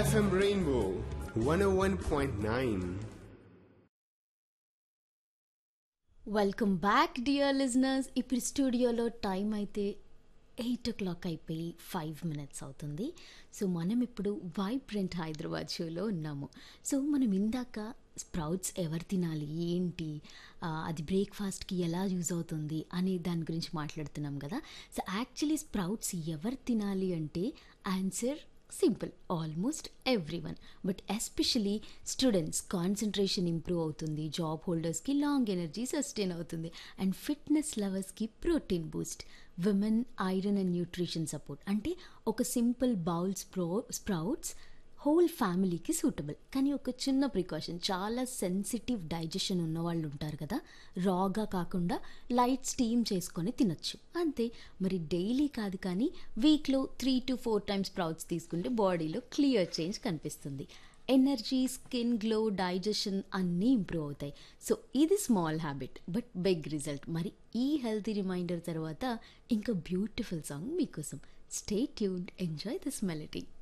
FM Rainbow 101.9. Welcome back dear listeners ఇప్పుడు స్టూడియోలో time అయితే ఎయిట్ ఓ క్లాక్ అయిపోయి ఫైవ్ మినిట్స్ అవుతుంది సో మనం ఇప్పుడు వైబ్రెంట్ హైదరాబాద్ షోలో ఉన్నాము సో మనం ఇందాక స్ప్రౌట్స్ ఎవరు తినాలి ఏంటి ఆ, అది బ్రేక్ఫాస్ట్కి ఎలా యూజ్ అవుతుంది అనే దాని గురించి మాట్లాడుతున్నాం కదా సో యాక్చువల్లీ స్ప్రౌట్స్ ఎవరు తినాలి అంటే answer simple almost everyone but especially students concentration improve అవుతుంది జాబ్ హోల్డర్స్కి లాంగ్ ఎనర్జీ సస్టైన్ అవుతుంది అండ్ ఫిట్నెస్ లవర్స్కి protein boost women iron and nutrition support అంటే ఒక simple bowl spro sprouts whole ఫ్యామిలీకి సూటబుల్ కానీ ఒక చిన్న ప్రికాషన్ చాలా సెన్సిటివ్ డైజెషన్ ఉన్న వాళ్ళు ఉంటారు కదా రాగా కాకుండా లైట్ స్టీమ్ చేసుకొని తినొచ్చు అంతే మరి డైలీ కాదు కానీ వీక్లో three to four times sprouts తీసుకుంటే బాడీలో క్లియర్ చేంజ్ కనిపిస్తుంది ఎనర్జీ స్కిన్ గ్లో డైజెషన్ అన్నీ ఇంప్రూవ్ అవుతాయి సో ఇది small habit but big result మరి ఈ హెల్తీ రిమైండర్ తర్వాత ఇంకా బ్యూటిఫుల్ సాంగ్ మీకోసం stay tuned enjoy this melody